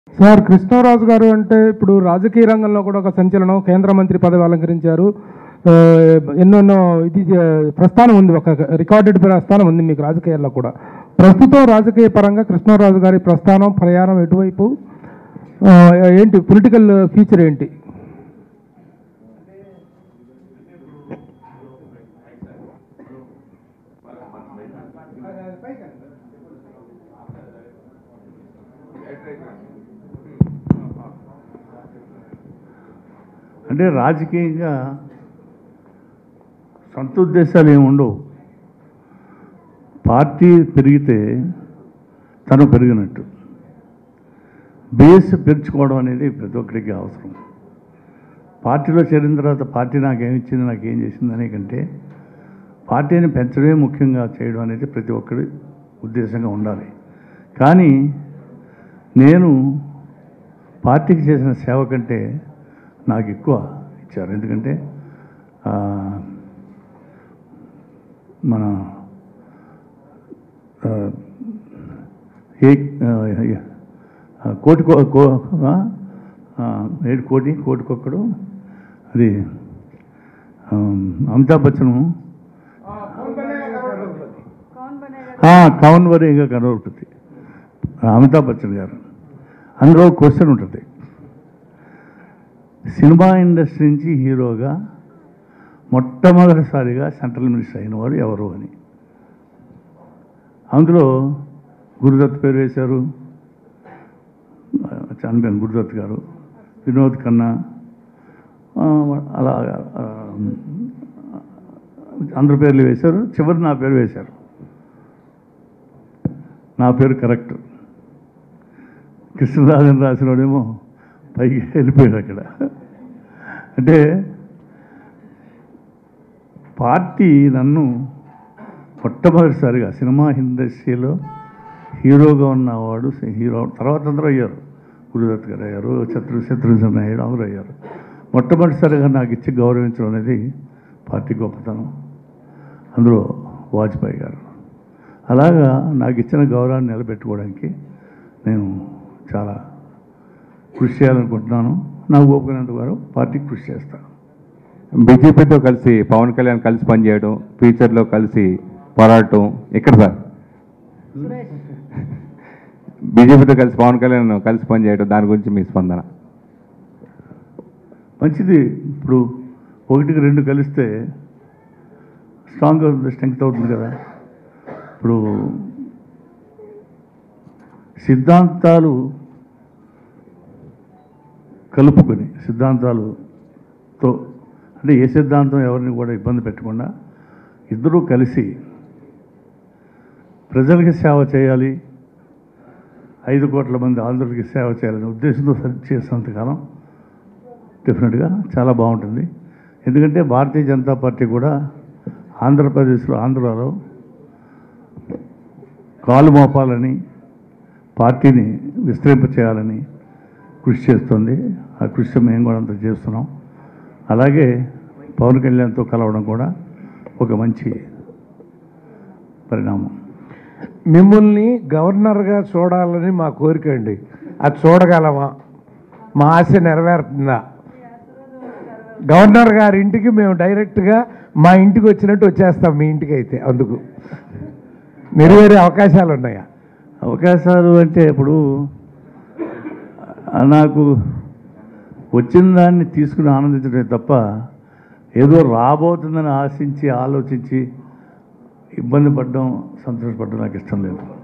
sir Krishnaraju గారు అంటే ఇప్పుడు రాజకీయ రంగంలో కూడా ఒక సంచలనం కేంద్ర మంత్రి పదవి అలంకరించారు ఆ, ఎన్నెన్నో ఇది ఆ, ప్రస్థానం ఉంది ఒక రికార్డెడ్ ప్రస్థానం ఉంది మీకు రాజకీయాల్లో కూడా ప్రస్తుతం రాజకీయ పరంగా కృష్ణరాజు గారి ప్రస్థానం ప్రయాణం ఎటువైపు ఆ, ఏంటి పొలిటికల్ ఫీచర్ ఏంటి అంటే రాజకీయంగా సొంత ఉద్దేశాలు ఏమి ఉండవు పార్టీ పెరిగితే తను పెరిగినట్టు బేస్ పెంచుకోవడం అనేది ప్రతి ఒక్కరికి అవసరం పార్టీలో చేరిన తర్వాత పార్టీ నాకేం ఇచ్చింది నాకేం చేసింది అనే కంటే పార్టీని పెంచడమే ముఖ్యంగా చేయడం అనేది ప్రతి ఒక్కరి ఉద్దేశంగా ఉండాలి కానీ నేను పార్టీకి చేసిన సేవ కంటే నాకు ఎక్కువ ఇచ్చారు ఎందుకంటే ఆ, మన ఆ, ఏ ఆ, కోటి కో- కో ఆ, ఆ, ఏడు కోటి కోటికొక్కడు అది ఆ, అమితాబ్ బచ్చన్ కవన్ వరేగా కనబడుతుంది అమితాబ్ బచ్చన్ గారు అందులో క్వశ్చన్ ఉంటుంది సినిమా ఇండస్ట్రీ నుంచి హీరోగా మొట్టమొదటిసారిగా సెంట్రల్ మినిస్టర్ అయిన వాడు ఎవరు అని అందులో గురుదత్ పేరు వేశారు చనిపోయిన గురుదత్ గారు వినోద్ ఖన్నా ఆ, అలా ఆ, అందరి పేర్లు వేశారు చివరి నా పేరు వేశారు నా పేరు కరెక్ట్ కృష్ణరాజన్ రాసినోడేమో పైకి వెళ్ళిపోయాడు అక్కడ అంటే పార్టీ నన్ను మొట్టమొదటిసారిగా సినిమా ఇండస్ట్రీలో హీరోగా ఉన్నవాడు హీరో తర్వాత అందరూ అయ్యారు గురుదత్ గారు అయ్యారు శత్రు శత్రుఘ్న అయ్యాడు అందరూ అయ్యారు మొట్టమొదటిసారిగా నాకు ఇచ్చి గౌరవించడం అనేది పార్టీ గొప్పతనం అందులో వాజ్పేయి గారు అలాగా నాకు ఇచ్చిన గౌరవాన్ని నిలబెట్టుకోవడానికి నేను చాలా కృషి చేయాలనుకుంటున్నాను నాకు ఓపికనంత వరకు పార్టీకి కృషి చేస్తాను బీజేపీతో కలిసి పవన్ కళ్యాణ్ కలిసి పనిచేయడం ఫ్యూచర్లో కలిసి పోరాడటం ఇక్కడ సార్ బీజేపీతో కలిసి పవన్ కళ్యాణ్ కలిసి పనిచేయడం దాని గురించి మీ స్పందన మంచిది ఇప్పుడు ఒకటికి రెండు కలిస్తే స్ట్రాంగ్ అవుతుంది స్ట్రెంగ్త్ అవుతుంది కదా ఇప్పుడు సిద్ధాంతాలు కలుపుకొని సిద్ధాంతాలుతో అంటే ఏ సిద్ధాంతం ఎవరిని కూడా ఇబ్బంది పెట్టకుండా ఇద్దరూ కలిసి ప్రజలకి సేవ చేయాలి ఐదు కోట్ల మంది ఆంధ్రులకి సేవ చేయాలనే ఉద్దేశంతో చేసినంతకాలం డెఫినెట్గా చాలా బాగుంటుంది ఎందుకంటే భారతీయ జనతా పార్టీ కూడా ఆంధ్రప్రదేశ్లో ఆంధ్రాలో కాలు మోపాలని పార్టీని విస్తరింప చేయాలని కృషి చేస్తుంది ఆ కృషి మేము కూడా అంత చేస్తున్నాం అలాగే పవన్ కళ్యాణ్తో కలవడం కూడా ఒక మంచి పరిణామం మిమ్మల్ని గవర్నర్గా చూడాలని మా కోరిక అండి అది చూడగలమా మా ఆశ నెరవేరుతుందా గవర్నర్ గారి ఇంటికి మేము డైరెక్ట్గా మా ఇంటికి వచ్చినట్టు వచ్చేస్తాం మీ ఇంటికి అయితే అందుకు నెరవేరే అవకాశాలు ఉన్నాయా అవకాశాలు అంటే ఇప్పుడు ఆ, నాకు వచ్చిన దాన్ని తీసుకుని ఆనందించడమే తప్ప ఏదో రాబోతుందని ఆశించి ఆలోచించి ఇబ్బంది పడడం సంతోషపడడం నాకు ఇష్టం లేదు